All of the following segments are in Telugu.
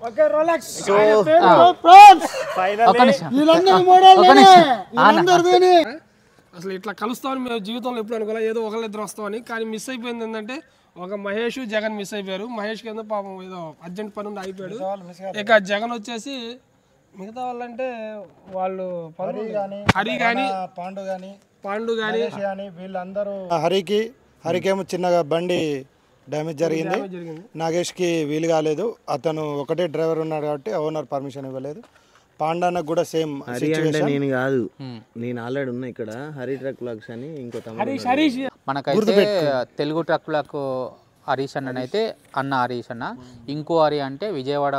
ఓకే రోలెక్స్ సో ఒక్క నిమిషం వీళ్ళందరి మోడల్ ఒక్క నిమిషం వీళ్ళందరిది అసలు ఇట్లా కలుస్తామని మేము జీవితంలో ఎప్పుడు అనుకోలే ఏదో ఒకళ్ళిద్దరు వస్తామని కానీ మిస్ అయిపోయింది ఏంటంటే ఒక మహేష్ జగన్ మిస్ అయిపోయారు మహేష్ కింద పాపం ఏదో అర్జెంట్ పని ఉండి అయిపోయాడు ఇక జగన్ వచ్చేసి మిగతా వాళ్ళంటే వాళ్ళు పనులు హరి కానీ పాండు గాని పాండు కానీ కానీ వీళ్ళందరూ హరికి హరికేమో చిన్నగా బండి డ్యామేజ్ జరిగింది జరిగింది నాగేష్కి వీలు కాలేదు అతను ఒకటే డ్రైవర్ ఉన్నాడు కాబట్టి ఓనర్ పర్మిషన్ ఇవ్వలేదు పాండానకు కూడా సేమ్ హరి అంటే నేను కాదు నేను ఆల్రెడీ ఉన్నా ఇక్కడ హరి ట్రక్ బ్లాగ్స్ అని ఇంకో తమ్ముడు హరీష్ మనకైతే తెలుగు ట్రక్కులకు హరీష్ అన్న అయితే అన్న హరీష్ అన్న ఇంకో హరి అంటే విజయవాడ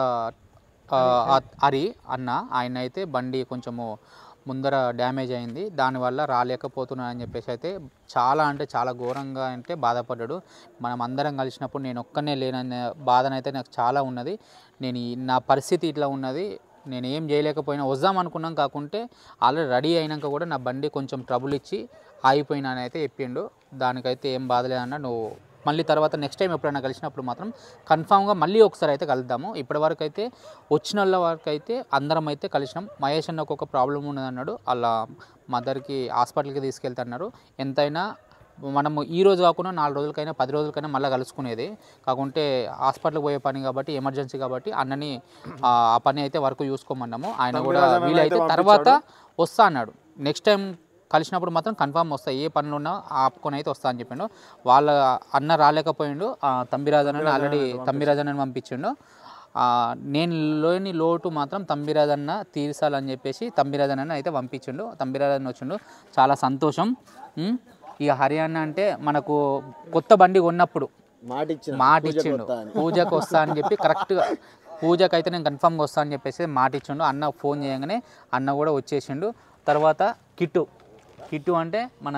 ఆ, ఆ- హరి అన్న ఆయన అయితే బండి కొంచెము ముందర డ్యామేజ్ అయింది దానివల్ల రాలేకపోతున్నా అని చెప్పేసి అయితే చాలా అంటే చాలా ఘోరంగా అంటే బాధపడ్డాడు మనం అందరం కలిసినప్పుడు నేను ఒక్కనే లేనన్న బాధనైతే నాకు చాలా ఉన్నది నేను ఈ- నా పరిస్థితి ఇట్లా ఉన్నది నేను ఏం చేయలేకపోయినా వద్దాం అనుకున్నాం కాకుంటే ఆల్రెడీ రెడీ అయినాక కూడా నా బండి కొంచెం ట్రబుల్ ఇచ్చి ఆగిపోయినా అని అయితే చెప్పిండు దానికైతే ఏం బాధలేదన్న నువ్వు మళ్ళీ తర్వాత నెక్స్ట్ టైం ఎప్పుడైనా కలిసినప్పుడు మాత్రం కన్ఫామ్గా మళ్ళీ ఒకసారి అయితే కలుద్దాము ఇప్పటివరకు అయితే వచ్చిన వాళ్ళ వరకు అయితే అందరం అయితే కలిసినాం మహేష్ అన్నకు ఒక ప్రాబ్లం ఉన్నది అన్నాడు వాళ్ళ మదర్కి హాస్పిటల్కి తీసుకెళ్తున్నారు ఎంతైనా మనము ఈ రోజు కాకుండా నాలుగు రోజులకైనా పది రోజులకైనా మళ్ళీ కలుసుకునేది కాకుంటే హాస్పిటల్కి పోయే పని కాబట్టి ఎమర్జెన్సీ కాబట్టి అన్నని ఆ ఆ పని అయితే వరకు చూసుకోమన్నాము ఆయన కూడా వీలైతే తర్వాత వస్తా అన్నాడు నెక్స్ట్ టైం కలిసినప్పుడు మాత్రం కన్ఫామ్ వస్తాయి ఏ పనులు ఉన్నా ఆపుకొని అయితే వస్తా అని చెప్పిండు వాళ్ళ అన్న రాలేకపోయిండు ఆ, తంబిరాజన్ అని ఆల్రెడీ తంబిరాజన్ అని పంపించిండు ఆ, నేను లేని లోటు మాత్రం తంబిరాజన్న తీర్చాలని చెప్పేసి తంబిరాజన్ అని అయితే పంపించిండు తంబిరాజన్ వచ్చిండు చాలా సంతోషం ఉం? ఇక హర్యానా అంటే మనకు కొత్త బండి కొన్నప్పుడు మాట ఇచ్చిన మాట ఇచ్చిండు పూజకు వస్తా అని చెప్పి కరెక్ట్గా పూజకు అయితే నేను కన్ఫామ్గా వస్తా అని చెప్పేసి మాట ఇచ్చిండు అన్న ఫోన్ చేయగానే అన్న కూడా వచ్చేసిండు తర్వాత కిట్టు కిట్టు అంటే మన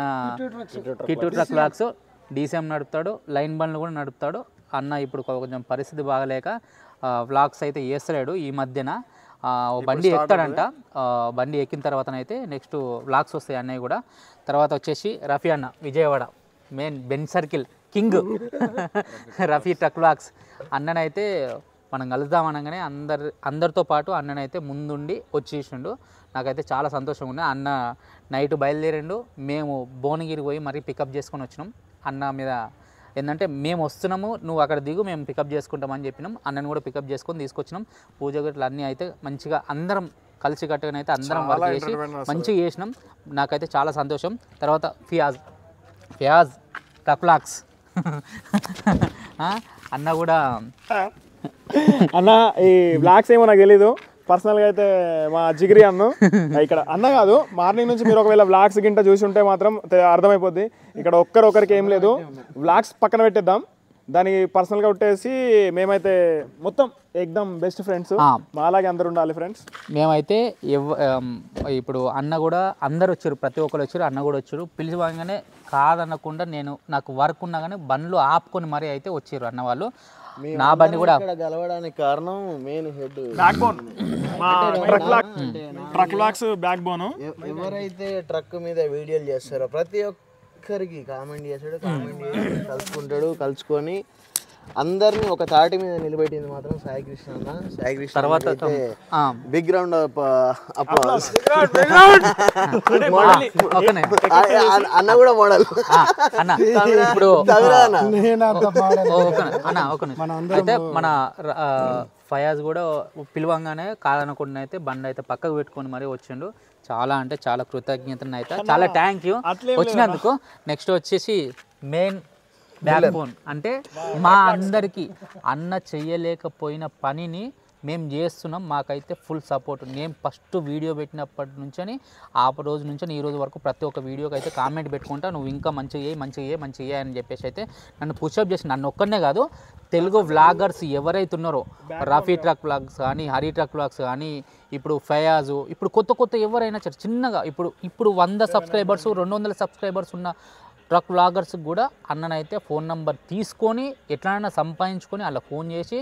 కిట్టు ట్రక్ బ్లాక్స్ డీసీఎం నడుపుతాడు లైన్ బండ్లు కూడా నడుపుతాడు అన్న ఇప్పుడు కొంచెం పరిస్థితి బాగలేక వ్లాగ్స్ అయితే చేస్తలేడు ఈ మధ్యన ఆ, ఓ బండి ఎక్కుతాడంట ఆ, బండి ఎక్కిన తర్వాతనైతే నెక్స్ట్ వ్లాగ్స్ వస్తాయి అన్నయ్య కూడా తర్వాత వచ్చేసి రఫీ అన్న Vijayawada main Benz circle king Rafi truck vlogs అన్ననైతే మనం కలుద్దాం అనగానే అందరి అందరితో పాటు అన్ననైతే ముందుండి వచ్చేసిండు నాకైతే చాలా సంతోషంగా ఉంది అన్న నైట్ బయలుదేరిండు మేము భువనగిరి పోయి మరీ పికప్ చేసుకొని వచ్చినాం అన్న మీద ఏంటంటే మేము వస్తున్నాము నువ్వు అక్కడ దిగు మేము పికప్ చేసుకుంటామని చెప్పినాం అన్నని కూడా పికప్ చేసుకొని తీసుకొచ్చినాం పూజ గట్ల అన్నీ అయితే మంచిగా అందరం కలిసి కట్టుగా అయితే అందరం వర్క్ చేసి మంచిగా చేసినాం నాకైతే చాలా సంతోషం తర్వాత ఫియాజ్ ఫియాజ్ టక్లాక్స్ అన్న కూడా అన్న ఈ బ్లాక్స్ ఏమో నాకు తెలీదు పర్సనల్గా అయితే మా జిగిరి అన్ను ఇక్కడ అన్న కాదు మార్నింగ్ నుంచి మీరు ఒకవేళ బ్లాగ్స్ గింట చూసి ఉంటే మాత్రం తె- అర్థమైపోద్ది ఇక్కడ ఒక్కరొకరికి ఏం లేదు బ్లాగ్స్ పక్కన పెట్టేద్దాం దానికి పర్సనల్గా కొట్టేసి మేమైతే మొత్తం ఎక్దమ్ బెస్ట్ ఫ్రెండ్స్ ఆ. మాలాగే అందరు ఉండాలి ఫ్రెండ్స్ మేమైతే ఎవ ఆమ్, ఇప్పుడు అన్న కూడా అందరు వచ్చారు ప్రతి ఒక్కరు వచ్చారు అన్న కూడా వచ్చారు పిలిచిపోగానే కాదనకుండా నేను నాకు వర్క్ ఉన్నా కానీ బండ్లు ఆపుకొని మరీ అయితే వచ్చారు అన్న వాళ్ళు నా బండి కూడా ఇక్కడ గెలవడానికి కారణం మెయిన్ హెడ్ బ్యాక్ బోన్ మా truck vlog truck vlogs backbone ఎవరైతే ట్రక్ మీద వీడియోలు చేస్తారో ప్రతి ఒక్కరికి కామెంట్ చేస్తాడు కామెంట్ చేసి కలుసుకుంటాడు కలుసుకొని అందరిని ఒక తాటి మీద నిలబెట్టింది మాత్రం సాయి కృష్ణ అన్న సాయి కృష్ణ తర్వాత అయితే ఆ, బిగ్ రౌండ్ అప్లాస్ ఓకేనే అన్న కూడా మోడల్ ఆ, అన్న ఇప్పుడు నేను అంత పాడను. ఓ, ఓకే అన్న ఓకే అయితే మన ర- ఆ, ఫయాజ్ కూడా పిలవంగానే కాదనకుండా అయితే బండి అయితే పక్కకు పెట్టుకొని మరీ వచ్చిండు చాలా అంటే చాలా కృతజ్ఞతను అయితే చాలా థ్యాంక్ యూ వచ్చినందుకు నెక్స్ట్ వచ్చేసి మెయిన్ బ్యాక్ బోన్ అంటే మా అందరికీ అన్న చెయ్యలేకపోయిన పనిని మేము చేస్తున్నాం మాకైతే ఫుల్ సపోర్ట్ నేను ఫస్ట్ వీడియో పెట్టినప్పటి నుంచి ఆ రోజు నుంచి ఈ రోజు వరకు ప్రతి ఒక్క వీడియోకి అయితే కామెంట్ పెట్టుకుంటా నువ్వు ఇంకా మంచిగా చేయి మంచిగా చేయి మంచిగా చేయి అని చెప్పేసి అయితే నన్ను పుషప్ చేసి నన్ను ఒక్కనే కాదు తెలుగు వ్లాగర్స్ ఎవరైతే ఉన్నారో రఫీ ట్రక్ వ్లాగ్స్ కానీ హరి ట్రక్ వ్లాగ్స్ కానీ ఇప్పుడు ఫయాజు ఇప్పుడు కొత్త కొత్త ఎవరైనా సరే చిన్నగా ఇప్పుడు ఇప్పుడు వంద సబ్స్క్రైబర్స్ రెండు వందల సబ్స్క్రైబర్స్ ఉన్న ట్రక్ వ్లాగర్స్ కూడా అన్ననైతే ఫోన్ నంబర్ తీసుకొని ఎట్లైనా సంపాదించుకొని అలా ఫోన్ చేసి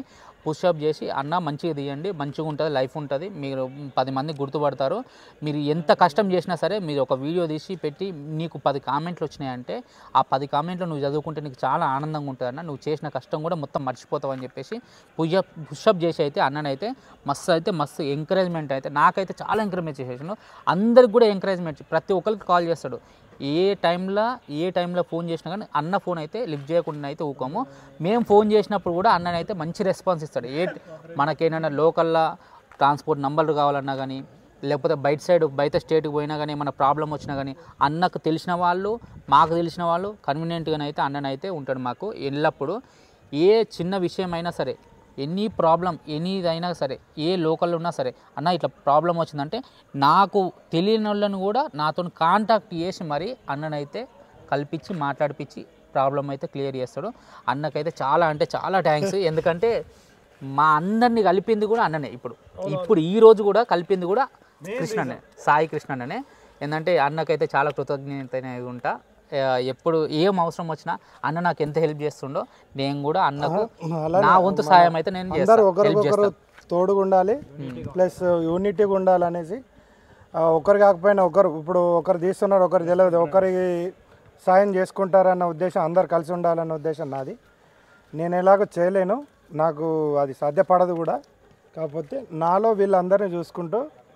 పుషప్ చేసి అన్న మంచిగా తీయండి మంచిగా ఉంటుంది లైఫ్ ఉంటుంది మీరు పది మంది గుర్తుపడతారు మీరు ఎంత కష్టం చేసినా సరే మీరు ఒక వీడియో తీసి పెట్టి నీకు పది కామెంట్లు వచ్చినాయంటే ఆ పది కామెంట్లు నువ్వు చదువుకుంటే నీకు చాలా ఆనందంగా ఉంటుంది అన్న నువ్వు చేసిన కష్టం కూడా మొత్తం మర్చిపోతావు అని చెప్పేసి పుషప్ పుషప్ చేసి అయితే అన్ననైతే మస్తు అయితే మస్తు ఎంకరేజ్మెంట్ అయితే నాకైతే చాలా ఎంకరేజ్మెంట్ చేసేసాను అందరికి కూడా ఎంకరేజ్మెంట్ ప్రతి ఒక్కరికి కాల్ చేస్తాడు ఏ టైంలో ఏ టైంలో ఫోన్ చేసినా కానీ అన్న ఫోన్ అయితే లిఫ్ట్ చేయకుండా అయితే ఊకోము మేము ఫోన్ చేసినప్పుడు కూడా అన్ననైతే మంచి రెస్పాన్స్ ఇస్తాడు ఏ మనకేమైనా లోకల్లో ట్రాన్స్పోర్ట్ నంబర్లు కావాలన్నా కానీ లేకపోతే బయట సైడ్ బయట స్టేట్కి పోయినా కానీ ఏమైనా ప్రాబ్లం వచ్చినా కానీ అన్నకు తెలిసిన వాళ్ళు మాకు తెలిసిన వాళ్ళు కన్వీనియంట్గానే అయితే అన్ననైతే ఉంటాడు మాకు ఎల్లప్పుడూ ఏ చిన్న విషయం అయినా సరే ఎనీ ప్రాబ్లం ఎనీదైనా సరే ఏ లోకల్లో ఉన్నా సరే అన్న ఇట్లా ప్రాబ్లం వచ్చిందంటే నాకు తెలియని వాళ్ళని కూడా నాతో కాంటాక్ట్ చేసి మరి అన్ననైతే కల్పించి మాట్లాడిపించి ప్రాబ్లం అయితే క్లియర్ చేస్తాడు అన్నకైతే చాలా అంటే చాలా థ్యాంక్స్ ఎందుకంటే మా అందరినీ కలిపింది కూడా అన్ననే ఇప్పుడు ఇప్పుడు ఈ రోజు కూడా కలిపింది కూడా కృష్ణనే సాయి కృష్ణనే ఏంటంటే అన్నకైతే చాలా కృతజ్ఞత ఉంటా ఆ, ఎప్పుడు ఏం అవసరం వచ్చినా అన్న నాకు ఎంత హెల్ప్ చేస్తుండో నేను కూడా అన్నకు అలానే నా వంతు సాయం అయితే నేను అందరూ చేస్తాను హెల్ప్ ఒకరికొకరు చేస్తాను తోడుగా ఉండాలి ప్లస్ యూనిటీగా ఉండాలనేసి ఆ, ఒకరు కాకపోయినా ఒకరు ఇప్పుడు ఒకరు తీస్తున్నారు ఒకరు తెలియదు ఒకరి సాయం చేసుకుంటారన్న ఉద్దేశం అందరు కలిసి ఉండాలన్న ఉద్దేశం నాది నేను ఎలాగో చేయలేను నాకు అది సాధ్యపడదు కూడా కాకపోతే నాలో వీళ్ళందరినీ చూసుకుంటూ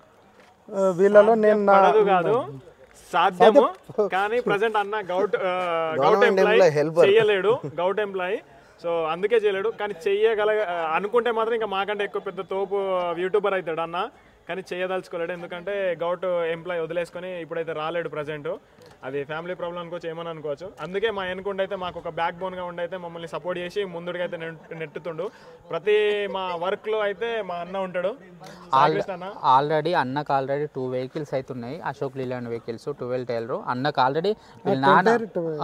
ఆ, వీళ్ళలో నేను నా పడదు కాదు సాధ్యము కానీ ప్రజెంట్ అన్న గౌట్ ఆ, govt Government employee employee, helper. చేయలేడు గౌట్ ఎంప్లాయ్ సో అందుకే చేయలేడు కానీ చెయ్యగల ఆ, అనుకుంటే మాత్రం ఇంకా మాకంటే ఎక్కువ పెద్ద తోపు యూట్యూబర్ అవుతాడు అన్న కానీ చేయదలుచుకోలేడు ఎందుకంటే గౌట్ ఎంప్లాయ్ వదిలేసుకొని ఇప్పుడైతే రాలేడు ప్రజెంట్ అది ఫ్యామిలీ ప్రాబ్లం అనుకోవచ్చు ఏమని అనుకోవచ్చు అందుకే మా ఎన్నుకుంటే అయితే మాకు ఒక బ్యాక్ బోన్గా ఉండి అయితే మమ్మల్ని సపోర్ట్ చేసి ముందుగా అయితే నెట్టుతుండు ప్రతి మా వర్క్లో అయితే మా అన్న ఉంటాడు సాయికృష్ణ అన్న ఆల్రెడీ అన్నకు ఆల్రెడీ టూ వెహికల్స్ అయితే ఉన్నాయి అశోక్ లీలాండ్ వెహికల్స్ ట్వెల్వ్ టైర్లు అన్నకు ఆల్రెడీ వీళ్ళ నాన్న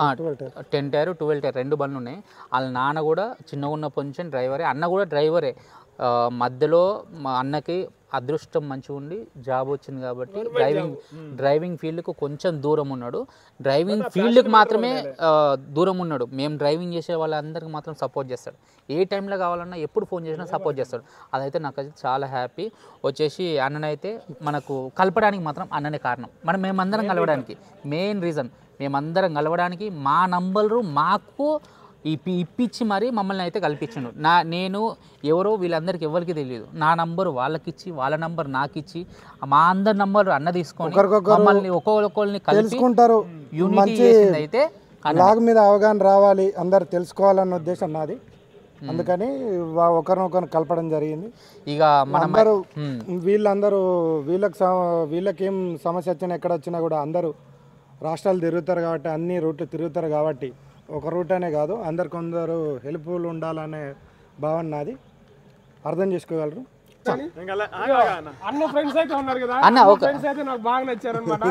టెన్ టైర్ ట్వెల్వ్ టైర్ రెండు బండ్లు ఉన్నాయి వాళ్ళ నాన్న కూడా చిన్నగా ఉన్న పొజిషన్ డ్రైవరే అన్న కూడా డ్రైవరే ఆ, మధ్యలో మా అన్నకి అదృష్టం మంచిగా ఉండి జాబ్ వచ్చింది కాబట్టి డ్రైవింగ్ డ్రైవింగ్ ఫీల్డ్కు కొంచెం దూరం ఉన్నాడు డ్రైవింగ్ ఫీల్డ్కి మాత్రమే ఆ, దూరం ఉన్నాడు మేము డ్రైవింగ్ చేసే వాళ్ళందరికీ మాత్రం సపోర్ట్ చేస్తాడు ఏ టైంలో కావాలన్నా ఎప్పుడు ఫోన్ చేసినా సపోర్ట్ చేస్తాడు అదైతే నాకు అయితే చాలా హ్యాపీ వచ్చేసి అన్ననైతే మనకు కలపడానికి మాత్రం అన్ననే కారణం మనం మేమందరం కలవడానికి మెయిన్ రీజన్ మేమందరం కలవడానికి మా నంబరు మాకు ఇప్పి ఇప్పించి మరీ మమ్మల్ని అయితే కల్పించిండు నా నేను ఎవరో వీళ్ళందరికీ ఎవరికి తెలియదు నా నంబరు వాళ్ళకిచ్చి వాళ్ళ నంబర్ నాకు ఇచ్చి మా అందరి నంబర్ అన్న తీసుకొని ఒకరికొకరు మమ్మల్ని ఒక్కొక్కరిని కలిపి తెలుసుకుంటారు యూనిటీ మంచి చేసింది అయితే అన్న. లాగ్ మీద అవగాహన రావాలి అందరు తెలుసుకోవాలన్న ఉద్దేశం నాది అందుకని వా- ఒకరినొకరు కలపడం జరిగింది ఇక మనం అందరూ మ్మ్. వీళ్ళందరూ వీళ్ళకి సమ- వీళ్ళకేం సమస్య వచ్చినా ఎక్కడ వచ్చినా కూడా అందరూ రాష్ట్రాలు తిరుగుతారు కాబట్టి అన్ని రూట్లు తిరుగుతారు కాబట్టి ఒక రూట్ అనే కాదు అందరు కొందరు హెల్ప్ఫుల్ ఉండాలనే భావన నాది అర్థం చేసుకోగలరు ఇంకా అలా- ఆగు, ఆగు అన్న. అన్న ఫ్రెండ్స్ అయితే ఉన్నారు కదా అన్న, అన్న ఒక- ఫ్రెండ్స్ అయితే నాకు బాగా నచ్చారు అనమాట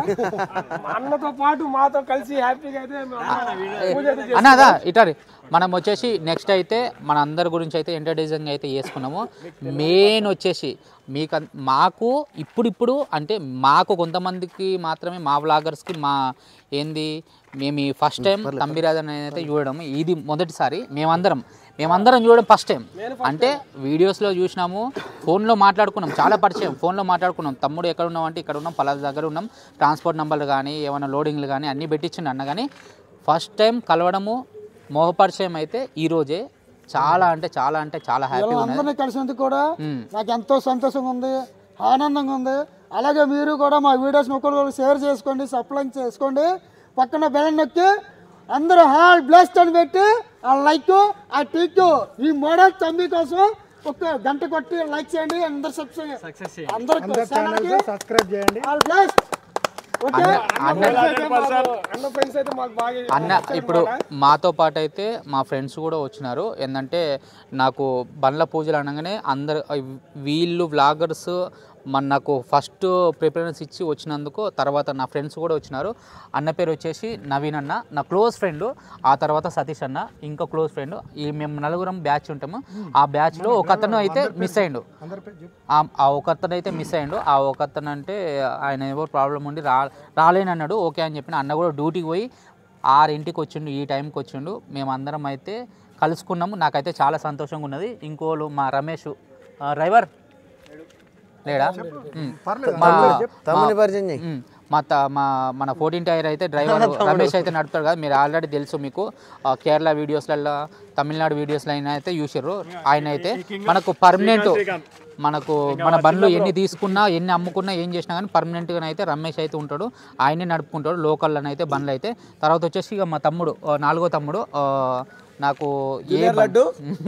అన్నతో పాటు మాతో కలిసి హ్యాపీగా అయితే మేము అన్న పూజ అయితే అన్న అదా ఇటారి మనం వచ్చేసి నెక్స్ట్ అయితే మన అందరి గురించి అయితే ఎంటర్టైజింగ్ అయితే చేసుకున్నాము మెయిన్ వచ్చేసి మీకు అన్- మాకు ఇప్పుడిప్పుడు అంటే మాకు కొంతమందికి మాత్రమే మా వ్లాగర్స్కి మా ఏంది మేము ఈ ఫస్ట్ టైం తంబిరాజన్ అయితే చూడడం ఇది మొదటిసారి మేమందరం మేమందరం చూడడం ఫస్ట్ టైం అంటే వీడియోస్లో చూసినాము ఫోన్లో మాట్లాడుకున్నాం చాలా పరిచయం ఫోన్లో మాట్లాడుకున్నాం తమ్ముడు ఎక్కడ ఉన్నాం అంటే ఇక్కడ ఉన్నాం పలానా దగ్గర ఉన్నాం ట్రాన్స్పోర్ట్ నెంబర్లు కానీ ఏమైనా లోడింగ్లు కానీ అన్నీ పెట్టించిండు అన్న కానీ ఫస్ట్ టైం కలవడము మోహపరిచయం అయితే ఈ రోజే చాలా అంటే చాలా అంటే చాలా హ్యాపీగా ఉన్నది అందరినీ కలిసినందుకు కూడా మ్మ్. నాకు ఎంతో సంతోషంగా ఉంది ఆనందంగా ఉంది అలాగే మీరు కూడా మా వీడియోస్ని ఒకరికొకరు షేర్ చేసుకోండి సప్లై చేసుకోండి పక్కన బెల్ నొక్కి అందరూ హాల్ బ్లెస్డ్ అని పెట్టి ఆ లైక్ ఆ టీక్ ఈ మోడల్ తమ్మి కోసం ఒక గంట కొట్టి లైక్ చేయండి అందరు సబ్స్క్రైబ్ అందరు ఛానల్కి సబ్స్క్రైబ్ చేయండి ఆల్ బ్లెస్డ్ ఓకే అన్న అన్న ఫ్రెండ్స్ అయితే మాకు బాగా అన్న ఇప్పుడు మాతో పాటు అయితే మా ఫ్రెండ్స్ కూడా వచ్చినారు ఏంటంటే నాకు బండ్ల పూజలు అనగానే అందరు వీళ్ళు వ్లాగర్స్ మన నాకు ఫస్ట్ ప్రిఫరెన్స్ ఇచ్చి వచ్చినందుకు తర్వాత నా ఫ్రెండ్స్ కూడా వచ్చినారు అన్న పేరు వచ్చేసి నవీన్ అన్న నా క్లోజ్ ఫ్రెండ్ ఆ తర్వాత సతీష్ అన్న ఇంకో క్లోజ్ ఫ్రెండ్ ఈ మేము నలుగురం బ్యాచ్ ఉంటాము ఆ బ్యాచ్లో ఒక అతను అయితే మిస్ అయ్యిండు అందరి పేరు చెప్పు. ఆ ఆ ఒకతను అయితే మిస్ అయ్యిండు ఆ ఒకతను అంటే ఆయన ఏవో ప్రాబ్లం ఉండి రా రాలేని అన్నాడు ఓకే అని చెప్పిన అన్న కూడా డ్యూటీకి పోయి ఆరింటికి వచ్చిండు ఈ టైంకి వచ్చిండు మేమందరం అయితే కలుసుకున్నాము నాకైతే చాలా సంతోషంగా ఉన్నది ఇంకోళ్ళు మా రమేష్ ఆ, డ్రైవర్ లేడా ఉమ్. మా తమ్ముని పరిచయం చేయి ఉమ్. మా త మా మన ఫోర్టీన్ టైర్ అయితే డ్రైవర్ రమేష్ అయితే నడుపుతాడు కదా మీరు ఆల్రెడీ తెలుసు మీకు ఆ, కేరళ వీడియోస్లలో తమిళనాడు వీడియోస్లో అయినా అయితే చూసారు ఆయన అయితే మనకు పర్మనెంట్ మనకు మన బండ్లు ఎన్ని తీసుకున్నా ఎన్ని అమ్ముకున్నా ఏం చేసినా కానీ పర్మనెంట్గా అయితే రమేష్ అయితే ఉంటాడు ఆయనే నడుపుకుంటాడు లోకల్లో అయితే బండ్లు అయితే తర్వాత వచ్చేసి ఇక మా తమ్ముడు ఆ, నాలుగో తమ్ముడు ఆ, నాకు ఏ లడ్డు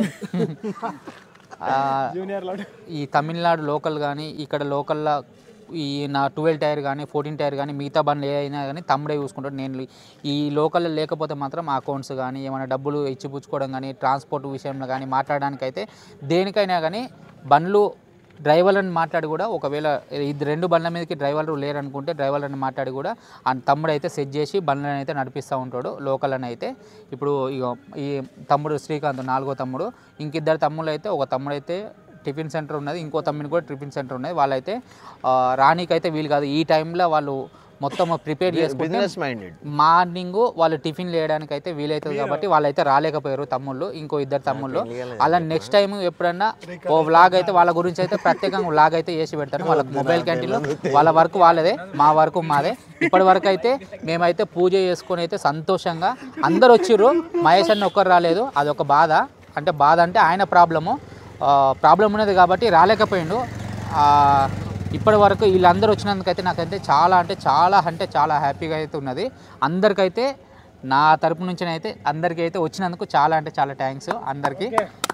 జూనియర్ లాడ్ ఈ తమిళనాడు లోకల్ కానీ ఇక్కడ లోకల్లో ఈ నా ట్వెల్వ్ టైర్ కానీ ఫోర్టీన్ టైర్ కానీ మిగతా బండ్లు ఏ అయినా కానీ తమ్ముడే చూసుకుంటాడు నేను ఈ లోకల్లో లేకపోతే మాత్రం అకౌంట్స్ కానీ ఏమైనా డబ్బులు ఇచ్చిపుచ్చుకోవడం కానీ ట్రాన్స్పోర్ట్ విషయంలో కానీ మాట్లాడడానికి అయితే దేనికైనా కానీ బండ్లు డ్రైవర్లను మాట్లాడి కూడా ఒకవేళ ఇది రెండు బండ్ల మీదకి డ్రైవర్లు లేరనుకుంటే డ్రైవర్లను మాట్లాడి కూడా ఆ తమ్ముడు అయితే సెట్ చేసి బండ్లను అయితే నడిపిస్తూ ఉంటాడు లోకల్ని అయితే ఇప్పుడు ఇగో ఈ తమ్ముడు శ్రీకాంత్ నాలుగో తమ్ముడు ఇంకిద్దరు తమ్ముళ్ళు అయితే ఒక తమ్ముడు అయితే టిఫిన్ సెంటర్ ఉన్నది ఇంకో తమ్ముని కూడా టిఫిన్ సెంటర్ ఉన్నది వాళ్ళైతే ఆ, రానీకైతే వీలు కాదు ఈ టైంలో వాళ్ళు మొత్తం ప్రిపేర్ చేసుకుంటే బిజినెస్ మైండెడ్ మార్నింగ్ వాళ్ళు టిఫిన్ చేయడానికి అయితే వీలవుతుంది కాబట్టి వాళ్ళైతే రాలేకపోయారు తమ్ముళ్ళు ఇంకో ఇద్దరు తమ్ముళ్ళు అలా నెక్స్ట్ టైం ఎప్పుడన్నా ఓ వ్లాగ్ అయితే వాళ్ళ గురించి అయితే ప్రత్యేకంగా వ్లాగ్ అయితే చేసి పెడతాను వాళ్ళకి మొబైల్ క్యాంటీన్లో వాళ్ళ వరకు వాళ్ళదే మా వరకు మాదే ఇప్పటి వరకు అయితే మేమైతే పూజ చేసుకొని అయితే సంతోషంగా అందరు వచ్చిర్రు మహేష్ అన్న ఒక్కరు రాలేదు అదొక బాధ అంటే బాధ అంటే ఆయన ప్రాబ్లము ప్రాబ్లం ఉన్నది కాబట్టి రాలేకపోయిండు ఆ, ఇప్పటి వరకు వీళ్ళందరూ వచ్చినందుకైతే నాకైతే చాలా అంటే చాలా అంటే చాలా హ్యాపీగా అయితే ఉన్నది అందరికైతే నా తరపు నుంచి అయితే అందరికీ అయితే వచ్చినందుకు చాలా అంటే చాలా థ్యాంక్స్ అందరికీ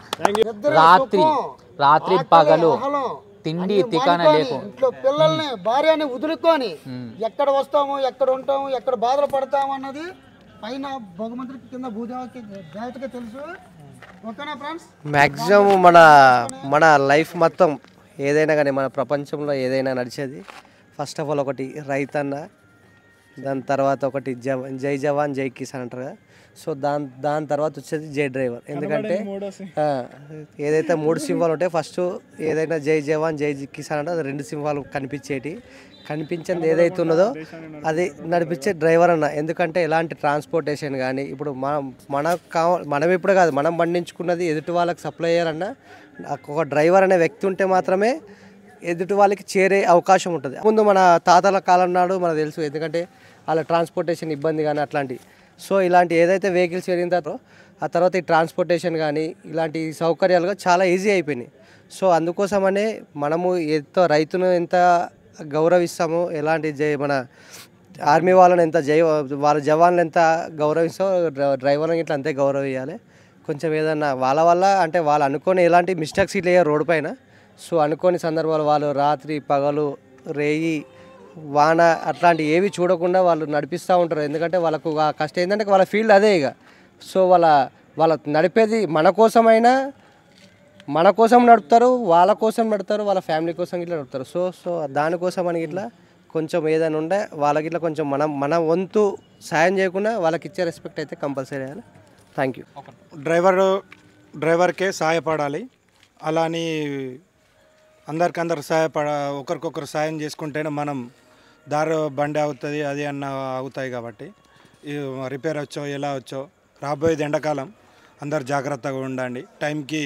రాత్రి రాత్రి పగలు తిండి తికాన లేకు ఇంట్లో పిల్లల్ని భార్యని వదులుకొని ఉమ్. ఎక్కడ వస్తాము ఎక్కడ ఉంటాము ఎక్కడ బాధలు పడతాము అన్నది పైన భగవంతుడికి కింద భూదేవకి దేవతకి తెలుసు ఓకేనా ఫ్రెండ్స్ మ్యాక్సిమం మన మన లైఫ్ మొత్తం ఏదైనా కానీ మన ప్రపంచంలో ఏదైనా నడిచేది ఫస్ట్ ఆఫ్ ఆల్ ఒకటి రైతన్న దాని తర్వాత ఒకటి జవ జై జవాన్ జై కిసాన్ అంటారు కదా సో దాని దాని తర్వాత వచ్చేది జై డ్రైవర్ ఎందుకంటే ఆ, ఏదైతే మూడు సింహాలు ఉంటాయో ఫస్ట్ ఏదైనా జై జవాన్ జై కిసాన్ అంటే అది రెండు సింహాలు కనిపించేటి కనిపించింది ఏదైతే ఉన్నదో అది నడిపించే డ్రైవర్ అన్న ఎందుకంటే ఎలాంటి ట్రాన్స్పోర్టేషన్ కానీ ఇప్పుడు మనం మనకు కావ మనం ఇప్పుడు కాదు మనం పండించుకున్నది ఎదుటి వాళ్ళకి సప్లై చేయాలన్న ఒక డ్రైవర్ అనే వ్యక్తి ఉంటే మాత్రమే ఎదుటి వాళ్ళకి చేరే అవకాశం ఉంటుంది ముందు మన తాతల కాలం నాడు మనకు తెలుసు ఎందుకంటే వాళ్ళ ట్రాన్స్పోర్టేషన్ ఇబ్బంది కానీ అట్లాంటి సో ఇలాంటి ఏదైతే వెహికల్స్ పెరిగిన తర్వాత ఆ తర్వాత ఈ ట్రాన్స్పోర్టేషన్ కానీ ఇలాంటి సౌకర్యాలుగా చాలా ఈజీ అయిపోయినాయి సో అందుకోసమనే మనము ఎంతో రైతును ఎంత గౌరవిస్తామో ఎలాంటి జై మన ఆర్మీ వాళ్ళని ఎంత జై వాళ్ళ జవాన్లు ఎంత గౌరవిస్తామో డ్రై- డ్రైవర్లను ఇట్లా అంతే గౌరవించాలి కొంచెం ఏదన్నా వాళ్ళ వల్ల అంటే వాళ్ళు అనుకోని ఎలాంటి మిస్టేక్స్ ఇట్లా అయ్యారు రోడ్డు పైన సో అనుకోని సందర్భాలు వాళ్ళు రాత్రి పగలు రేయి వాన అట్లాంటి ఏవి చూడకుండా వాళ్ళు నడిపిస్తూ ఉంటారు ఎందుకంటే వాళ్ళకు ఆ కష్టం ఏంటంటే వాళ్ళ ఫీల్డ్ అదే ఇక సో వాళ్ళ వాళ్ళ నడిపేది మన కోసమైనా మన కోసం నడుపుతారు వాళ్ళ కోసం నడుపుతారు వాళ్ళ ఫ్యామిలీ కోసం ఇట్లా నడుపుతారు సో సో దానికోసం అని ఇట్లా కొంచెం ఏదైనా ఉండే వాళ్ళకి ఇట్లా కొంచెం మనం మన వంతు సాయం చేయకుండా వాళ్ళకి ఇచ్చే రెస్పెక్ట్ అయితే కంపల్సరీ చేయాలి థ్యాంక్ యూ డ్రైవర్ డ్రైవర్కే సహాయపడాలి అలా అని అందరికందరు సహాయపడ ఒకరికొకరు సాయం చేసుకుంటేనే మనం దారి బండి అవుతుంది అది అన్న అవుతాయి కాబట్టి ఈ రిపేర్ వచ్చో ఎలా వచ్చో రాబోయేది ఎండాకాలం అందరు జాగ్రత్తగా ఉండండి టైంకి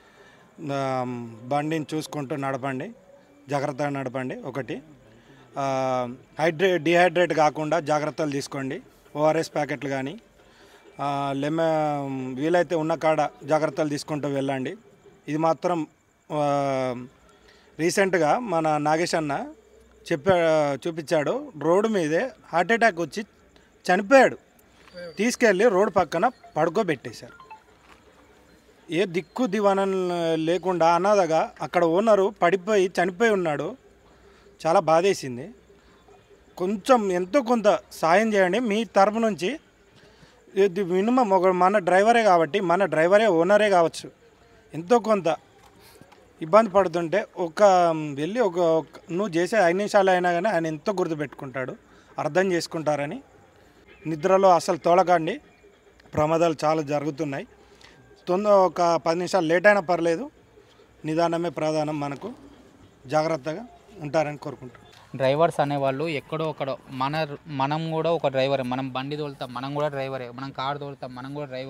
ఆ, బండిని చూసుకుంటూ నడపండి జాగ్రత్తగా నడపండి ఒకటి ఆ, హైడ్రే డిహైడ్రేట్ కాకుండా జాగ్రత్తలు తీసుకోండి ఓఆర్ఎస్ ప్యాకెట్లు కానీ లెమ వీలైతే ఉన్న కాడ జాగ్రత్తలు తీసుకుంటూ వెళ్ళండి ఇది మాత్రం ఆ, రీసెంట్గా మన నాగేష్ అన్న చెప్పా చూపించాడు రోడ్డు మీదే హార్ట్ అటాక్ వచ్చి చనిపోయాడు తీసుకెళ్ళి రోడ్డు పక్కన పడుకోబెట్టేశారు ఏ దిక్కు దివానం లేకుండా అనాథగా అక్కడ ఓనరు పడిపోయి చనిపోయి ఉన్నాడు చాలా బాధేసింది కొంచెం ఎంతో కొంత సాయం చేయండి మీ తరపు నుంచి ఇది మినిమం ఒక మన డ్రైవరే కాబట్టి మన డ్రైవరే ఓనరే కావచ్చు ఎంతో కొంత ఇబ్బంది పడుతుంటే ఒక వెళ్ళి ఒక ఒక- నువ్వు చేసే ఐదు నిమిషాలు అయినా కానీ ఆయన ఎంతో గుర్తుపెట్టుకుంటాడు అర్థం చేసుకుంటారని నిద్రలో అసలు తోలకండి ప్రమాదాలు చాలా జరుగుతున్నాయి తొందర ఒక పది నిమిషాలు లేట్ అయినా పర్లేదు నిదానమే ప్రధానం మనకు జాగ్రత్తగా ఉంటారని కోరుకుంటున్నాను డ్రైవర్స్ అనేవాళ్ళు ఎక్కడో ఒకడో మన మనం కూడా ఒక డ్రైవరే మనం బండి తోలుతాం మనం కూడా డ్రైవరే మనం కార్ తోలుతాం మనం కూడా డ్రైవరే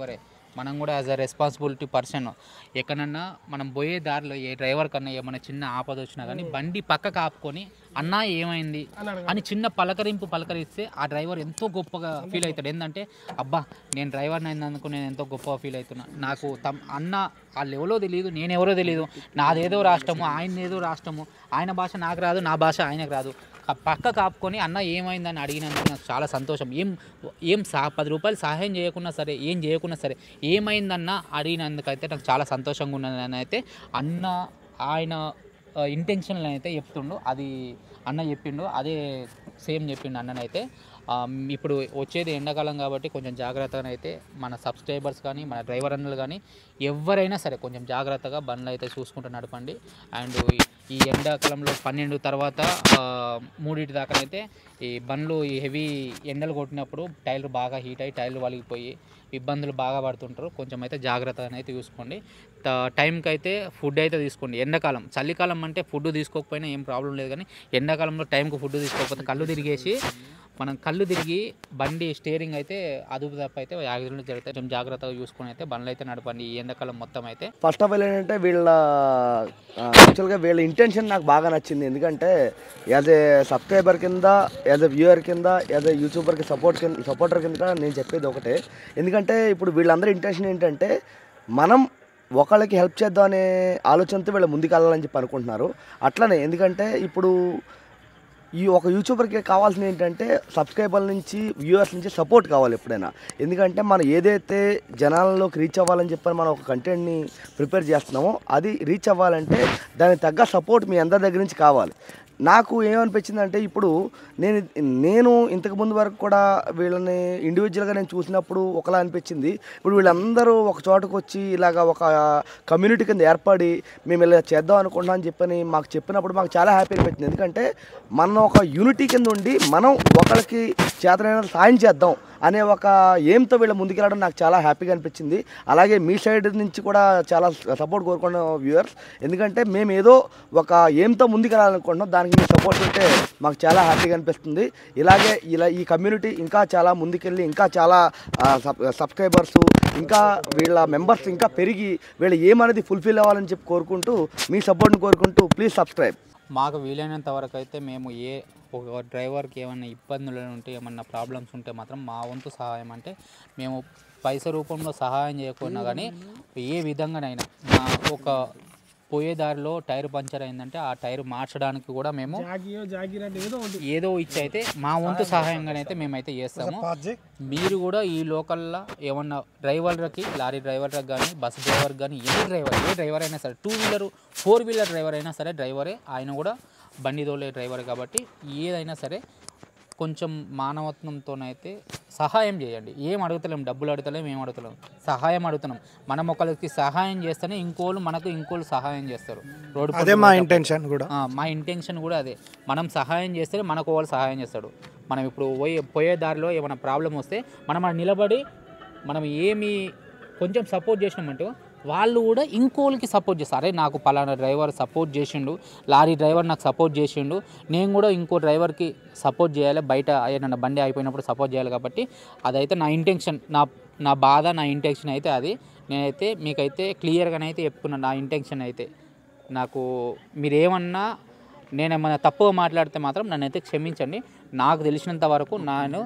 మనం కూడా యాజ్ అ రెస్పాన్సిబిలిటీ పర్సన్ ఎక్కడన్నా మనం పోయే దారిలో ఏ డ్రైవర్ కన్నా ఏమైనా చిన్న ఆపద వచ్చినా కానీ బండి పక్కకు ఆపుకొని అన్నా ఏమైంది అని చిన్న పలకరింపు పలకరిస్తే ఆ డ్రైవర్ ఎంతో గొప్పగా ఫీల్ అవుతాడు ఏంటంటే అబ్బా నేను డ్రైవర్ని అయినందుకు నేను ఎంతో గొప్పగా ఫీల్ అవుతున్నా నాకు తమ్ అన్న వాళ్ళు ఎవరో తెలియదు నేను ఎవరో తెలియదు నాదేదో రాష్ట్రము ఆయన ఏదో రాష్ట్రము ఆయన భాష నాకు రాదు నా భాష ఆయనకు రాదు ఆ పక్క కాపుకొని అన్న ఏమైందని అడిగినందుకు నాకు చాలా సంతోషం ఏం ఏం సా పది రూపాయలు సహాయం చేయకున్నా సరే ఏం చేయకున్నా సరే ఏమైందన్న అడిగినందుకైతే నాకు చాలా సంతోషంగా ఉన్నదని అయితే అన్న ఆయన ఇంటెన్షన్లు అయితే చెప్తుండు అది అన్న చెప్పిండు అదే సేమ్ చెప్పిండు అన్ననైతే ఆ, ఇప్పుడు వచ్చేది ఎండాకాలం కాబట్టి కొంచెం జాగ్రత్తగా అయితే మన సబ్స్క్రైబర్స్ కానీ మన డ్రైవర్ అన్నలు కానీ ఎవరైనా సరే కొంచెం జాగ్రత్తగా బండ్లు అయితే చూసుకుంటూ నడపండి అండ్ ఈ- ఈ ఎండాకాలంలో పన్నెండు తర్వాత ఆ, మూడింటి దాకానైతే ఈ బండ్లు ఈ హెవీ ఎండలు కొట్టినప్పుడు టైర్లు బాగా హీట్ అయ్యి టైర్లు వలిగిపోయి ఇబ్బందులు బాగా పడుతుంటారు కొంచెం అయితే జాగ్రత్తగా అయితే చూసుకోండి త- టైంకి అయితే ఫుడ్ అయితే తీసుకోండి ఎండాకాలం చలికాలం అంటే ఫుడ్ తీసుకోకపోయినా ఏం ప్రాబ్లం లేదు కానీ ఎండాకాలంలో టైంకి ఫుడ్ తీసుకోకపోతే కళ్ళు తిరిగేసి మనం కళ్ళు తిరిగి బండి స్టీరింగ్ అయితే అదుపు తప్ప అయితే యాక్సిడెంట్ జరిగితే కొంచెం జాగ్రత్తగా చూసుకొని అయితే బండ్లు అయితే నడపండి ఈ ఎండాకాలం మొత్తం అయితే ఫస్ట్ ఆఫ్ ఆల్ ఏంటంటే వీళ్ళ యాక్చువల్గా వీళ్ళ ఇంటెన్షన్ నాకు బాగా నచ్చింది ఎందుకంటే యాజ్ ఏ సబ్స్క్రైబర్ కింద యాజ్ ఎ వ్యూయర్ కింద యాజ్ ఎ యూట్యూబర్కి సపోర్ట్ కింద సపోర్టర్ కింద నేను చెప్పేది ఒకటే ఎందుకంటే ఇప్పుడు వీళ్ళందరి ఇంటెన్షన్ ఏంటంటే మనం ఒకళ్ళకి హెల్ప్ చేద్దాం అనే ఆలోచనతో వీళ్ళు ముందుకు వెళ్ళాలని చెప్పి అనుకుంటున్నారు అట్లనే ఎందుకంటే ఇప్పుడు ఈ ఒక యూట్యూబర్కి కావాల్సింది ఏంటంటే సబ్స్క్రైబర్ల నుంచి వ్యూవర్స్ నుంచి సపోర్ట్ కావాలి ఎప్పుడైనా ఎందుకంటే మనం ఏదైతే జనాల్లోకి రీచ్ అవ్వాలని చెప్పని మనం ఒక కంటెంట్ని ప్రిపేర్ చేస్తున్నామో అది రీచ్ అవ్వాలంటే దానికి తగ్గ సపోర్ట్ మీ అందరి దగ్గర నుంచి కావాలి నాకు ఏమనిపించిందంటే ఇప్పుడు నేను నేను ఇంతకు ముందు వరకు కూడా వీళ్ళని ఇండివిజువల్గా నేను చూసినప్పుడు ఒకలా అనిపించింది ఇప్పుడు వీళ్ళందరూ ఒక చోటకు వచ్చి ఇలాగ ఒక కమ్యూనిటీ కింద ఏర్పడి మేము ఇలా చేద్దాం అనుకుంటున్నాం అని చెప్పని మాకు చెప్పినప్పుడు మాకు చాలా హ్యాపీ అనిపించింది ఎందుకంటే మనం ఒక యూనిటీ కింద ఉండి మనం ఒకరికి చేతనైన సాయం చేద్దాం అనే ఒక ఎయిమ్తో వీళ్ళ ముందుకెళ్ళడం నాకు చాలా హ్యాపీగా అనిపించింది అలాగే మీ సైడ్ నుంచి కూడా చాలా సపోర్ట్ కోరుకున్న వ్యూవర్స్ ఎందుకంటే మేము ఏదో ఒక ఎయిమ్తో ముందుకెళ్ళాలనుకుంటున్నాం దానికి మీ సపోర్ట్ ఉంటే మాకు చాలా హ్యాపీగా అనిపిస్తుంది ఇలాగే ఇలా ఈ కమ్యూనిటీ ఇంకా చాలా ముందుకెళ్ళి ఇంకా చాలా సబ్స్క్రైబర్స్ ఇంకా వీళ్ళ మెంబర్స్ ఇంకా పెరిగి వీళ్ళ ఏమనేది ఫుల్ఫిల్ అవ్వాలని చెప్పి కోరుకుంటూ మీ సపోర్ట్ని కోరుకుంటూ ప్లీజ్ సబ్స్క్రైబ్ మాకు వీలైనంత వరకు అయితే మేము ఏ ఒక డ్రైవర్కి ఏమన్నా ఇబ్బందులు ఉంటే ఏమన్నా ప్రాబ్లమ్స్ ఉంటే మాత్రం మా వంతు సహాయం అంటే మేము పైస రూపంలో సహాయం చేయకుండా కానీ ఏ విధంగానైనా మా ఒక పోయే దారిలో టైర్ పంచర్ అయిందంటే ఆ టైర్ మార్చడానికి కూడా మేము జాగియో జాగిర్ అంటే ఏదో ఒకటి ఏదో ఇచ్చి అయితే మా వంతు సహాయంగానైతే మేమైతే చేస్తాము మీరు కూడా ఈ లోకల్లో ఏమన్నా డ్రైవర్లకి లారీ డ్రైవర్లకు కానీ బస్ డ్రైవర్ కానీ ఏ డ్రైవర్ ఏ డ్రైవర్ అయినా సరే two wheeler four wheeler driver అయినా సరే డ్రైవరే ఆయన కూడా బండి తోలే డ్రైవర్ కాబట్టి ఏదైనా సరే కొంచెం మానవత్వంతోనైతే సహాయం చేయండి ఏం అడుగుతలేం డబ్బులు అడుగుతలేం ఏం అడుగుతలేం సహాయం అడుగుతున్నాం మనం ఒకరికి సహాయం చేస్తేనే ఇంకోళ్ళు మనకు ఇంకోళ్ళు సహాయం చేస్తారు రోడ్డు అదే పక్కన మా ఉన్నప్పుడు. ఇంటెన్షన్ కూడా ఆ, మా ఇంటెన్షన్ కూడా అదే మనం సహాయం చేస్తే మనకు వాళ్ళు సహాయం చేస్తాడు మనం ఇప్పుడు పోయే పోయే దారిలో ఏమైనా ప్రాబ్లం వస్తే మనం అక్కడ నిలబడి మనం ఏమి కొంచెం సపోర్ట్ చేసినామంటే వాళ్ళు కూడా ఇంకోళ్ళకి సపోర్ట్ చేస్తారు అరే నాకు పలానా డ్రైవర్ సపోర్ట్ చేసిండు లారీ డ్రైవర్ నాకు సపోర్ట్ చేసిండు నేను కూడా ఇంకో డ్రైవర్కి సపోర్ట్ చేయాలి బయట ఏదైనా బండి అయిపోయినప్పుడు సపోర్ట్ చేయాలి కాబట్టి అదైతే నా ఇంటెన్షన్ నా నా బాధ నా ఇంటెన్షన్ అయితే అది నేనైతే మీకైతే క్లియర్గానైతే చెప్పుకున్నాను నా ఇంటెన్షన్ అయితే నాకు మీరు ఏమన్నా నేను ఏమైనా తప్పుగా మాట్లాడితే మాత్రం నన్నైతే క్షమించండి నాకు తెలిసినంత వరకు నేను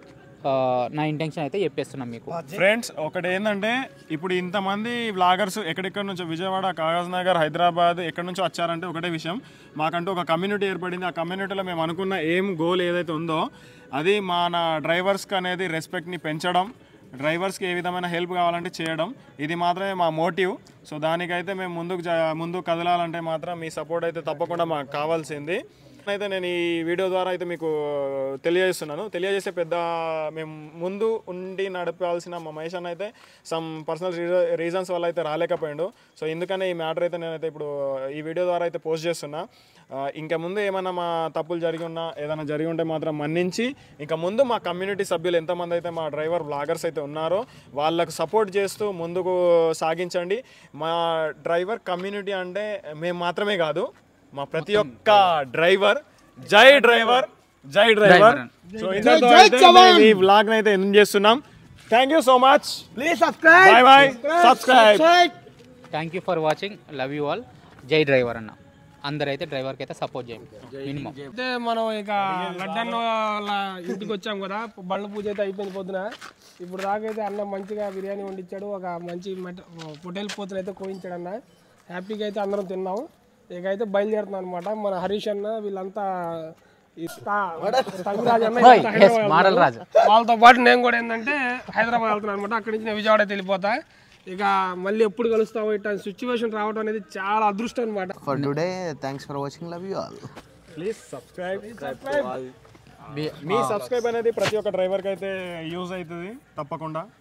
ఆ, నా ఇంటెన్షన్ అయితే చెప్పేస్తున్నాను మీకు ఫ్రెండ్స్ ఒకటి ఏంటంటే ఇప్పుడు ఇంతమంది వ్లాగర్స్ ఎక్కడెక్కడ నుంచో విజయవాడ కాగజ్ నగర్ హైదరాబాద్ ఎక్కడి నుంచో వచ్చారంటే ఒకటే విషయం మాకంటూ ఒక కమ్యూనిటీ ఏర్పడింది ఆ కమ్యూనిటీలో మేము అనుకున్న ఏం గోల్ ఏదైతే ఉందో అది మన డ్రైవర్స్కి అనేది రెస్పెక్ట్ని పెంచడం డ్రైవర్స్కి ఏ విధమైన హెల్ప్ కావాలంటే చేయడం ఇది మాత్రమే మా మోటివ్ సో దానికైతే మేము ముందుకు జ- ముందుకు కదలాలంటే మాత్రం మీ సపోర్ట్ అయితే తప్పకుండా మాకు కావాల్సింది అయితే నేను ఈ వీడియో ద్వారా అయితే మీకు తెలియజేస్తున్నాను తెలియజేసే పెద్ద మేము ముందు ఉండి నడపాల్సిన మా మహేష్ అన్న అయితే సమ్ పర్సనల్ రీజన్స్ వల్ల అయితే రాలేకపోయాడు సో ఎందుకనే ఈ మ్యాటర్ అయితే నేనైతే ఇప్పుడు ఈ వీడియో ద్వారా అయితే పోస్ట్ చేస్తున్నా ఆ, ఇంకా ముందు ఏమైనా మా తప్పులు జరిగి ఉన్నా ఏదైనా జరిగి ఉంటే మాత్రం మన్నించి ఇంకా ముందు మా కమ్యూనిటీ సభ్యులు ఎంతమంది అయితే మా డ్రైవర్ బ్లాగర్స్ అయితే ఉన్నారో వాళ్ళకు సపోర్ట్ చేస్తూ ముందుకు సాగించండి మా డ్రైవర్ కమ్యూనిటీ అంటే మేము మాత్రమే కాదు మా ప్రతి ఒక్క డ్రైవర్ జై డ్రైవర్ జై డ్రైవర్ సో ఇంతటితో అయితే మేము ఈ వ్లాగ్ అయితే ఎండ్ చేస్తున్నాం thank you so much please subscribe bye bye subscribe thank you for watching love you all జై డ్రైవర్ అన్న అందరైతే డ్రైవర్కి అయితే సపోర్ట్ చేయండి మినిమం అయితే మనం ఇక లడ్డన్ వాళ్ళ ఇంటికి వచ్చాం కదా బళ్ళ పూజ అయితే అయిపోయింది పొద్దున ఇప్పుడు దాకైతే అన్న మంచిగా బిర్యానీ వండించాడు ఒక మంచి మట పొటేల్ పోతులు అయితే కోయించాడు అన్న హ్యాపీగా అయితే అందరం తిన్నాం ఇక అయితే బయలుదేరుతున్నాం అనమాట మన హరీష్ అన్న వీళ్ళంతా ఈ తా- తమిళరాజు అన్న Right, ఇదంతా yes, హైదరాబాద్ మాడల్ వెళ్తున్నారు. రాజు. వాళ్ళతో పాటు నేను కూడా ఏంటంటే హైదరాబాద్ వెళ్తున్నాను అనమాట అక్కడి నుంచి నేను విజయవాడ అయితే వెళ్ళిపోతా ఇక మళ్ళీ ఎప్పుడు కలుస్తామో ఇట్లా సిచ్యువేషన్ రావడం అనేది చాలా అదృష్టం అనమాట for today thanks for watching love you all please subscribe మీ సబ్స్క్రైబ్ అనేది ప్రతి ఒక్క డ్రైవర్కి అయితే యూజ్ అవుతుంది తప్పకుండా